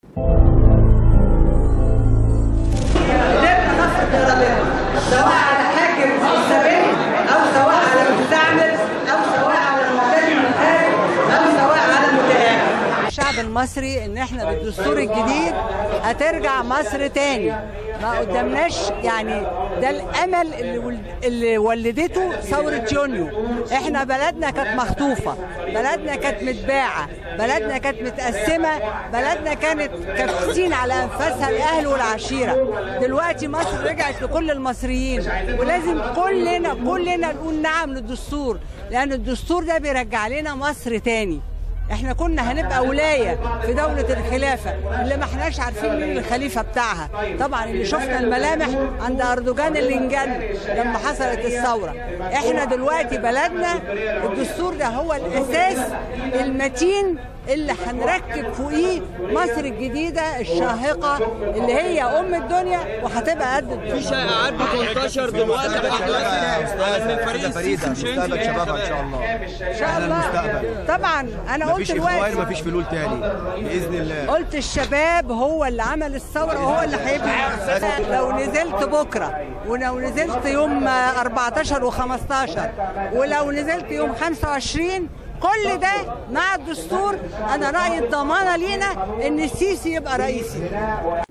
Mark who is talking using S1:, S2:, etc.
S1: قدرنا نصل إرادتنا سواء على حاكم مستبد أو سواء على مستعمر أو سواء على معتدي من الخارج أو سواء على متآمر
S2: الشعب المصري ان احنا بالدستور الجديد هترجع مصر تاني ما قدامناش يعني ده الامل اللي, ول- اللي ولدته ثوره يونيو احنا بلدنا كانت مخطوفه بلدنا كانت متباعه بلدنا كانت متقسمه بلدنا كانت كابسين على انفاسها الاهل والعشيره دلوقتي مصر رجعت لكل المصريين ولازم كلنا كلنا نقول نعم للدستور لان الدستور ده بيرجع لنا مصر تاني احنا كنا هنبقى ولايه في دوله الخلافه اللي ما احناش عارفين مين الخليفه بتاعها طبعا اللي شفنا الملامح عند اردوغان اللي انجن لما حصلت الثوره احنا دلوقتي بلدنا الدستور ده هو الاساس المتين اللي هنركب فوقيه مصر الجديده الشاهقه اللي هي ام الدنيا وهتبقى قد الدنيا
S3: في شائعات بتنتشر دلوقتي على ان الفريق
S4: فريدة
S3: السيسي مش هينزل
S4: مستقبل شبابها ان شاء الله
S2: ان شاء الله
S4: المستقبل.
S2: طبعا انا قلت
S4: مفيش اخوان
S2: دلوقتي
S4: مفيش فلول تاني باذن الله
S2: قلت الشباب هو اللي عمل الثوره وهو اللي هيبني لو نزلت بكره ولو نزلت يوم 14 و15 ولو نزلت يوم 25 كل ده مع الدستور انا رايي الضمانه لينا ان السيسي يبقى رئيسي